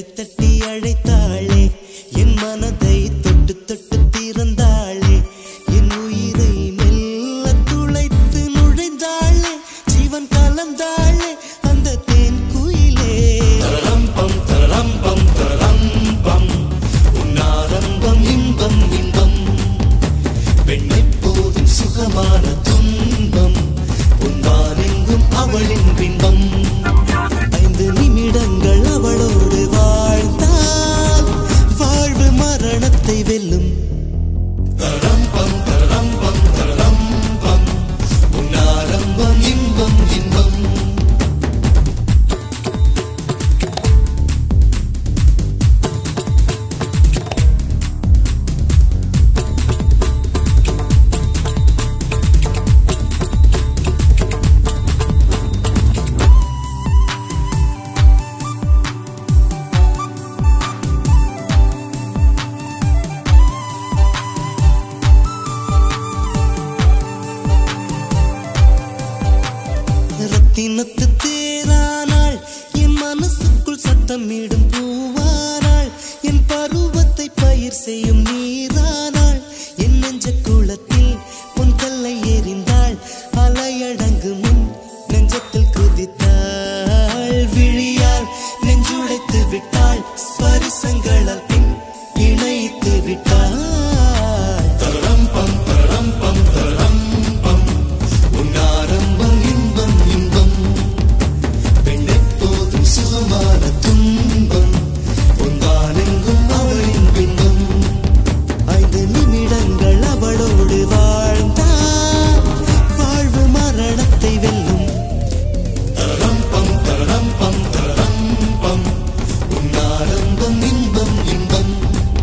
தட்டி தட்டி அழைத்தாளே என் மனதை தொட்டு தொட்டு திறந்தாளே என் உயிரை மெல்ல துளைத்து நுழைந்தாளே ஜீவன் கலந்தாளே அந்த தேன் குயிலே தரம்பம் தரம்பம் தரம்பம் உன்னாரம்பம் இன்பம் இன்பம் பெண்ணை போதும் சுகமான துன்பம் உன்வானெங்கும் அவளின் பின்பம் ஐந்து நிமிடங்கள் அவளோடு வாழ்ந்தால் வாழ்வு மரணத்தை வெல்லும் தரம்பம் தரம்பம் தரம்பம் உன்னாரம்பம் இன்பம் இன்பம் ரத்தினத்து தேரானாள் என் மனசுக்குள் சத்தமிடும் பூவானாள் என் பருவத்தை பயிர் செய்யும் நீரானாள் என் நெஞ்ச குளத்தில் பொன் கல்லை எறிந்தாள் அலையடங்கு முன் நெஞ்சத்தில் குதித்தாள் விழியால் நெஞ்சுடைத்து விட்டாள் ஸ்பரிசங்களால் பின் இணைத்து விட்டாள் தரம்பம் தரம்பம் தரம்பம் உன்னாரம்பம் இன்பம் இன்பம் பெண்ணெப்போதும் சுகமான துன்பம் பொன்வானெங்கும் அவளின் பின்பம் ஐந்து நிமிடங்கள் அவளோடு வாழ்ந்தால் வாழ்வு மரணத்தை வெல்லும் தரம்பம் தரம்பம் தரம்பம் உன்னாரம்பம் இன்பம் இன்பம்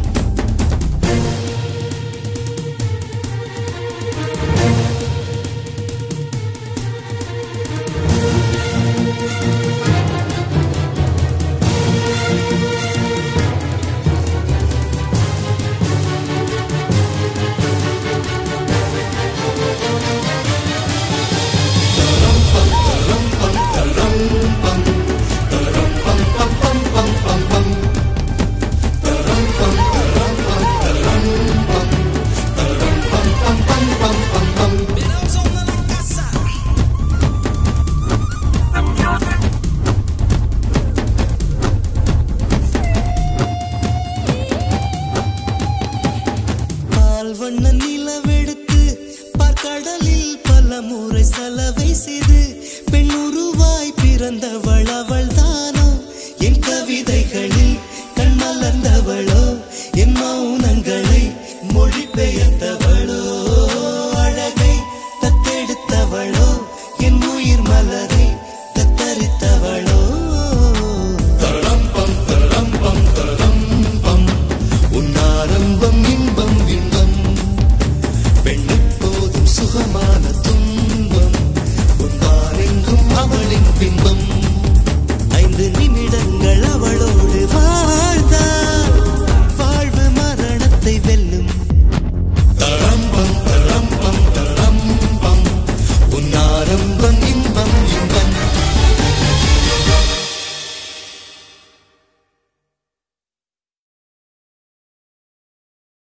பால் வண்ண நிலவெடுத்து பார்க்கடலில் பல முறை செலவை செய்து பெண் உருவாய் பிறந்தவள் அவள்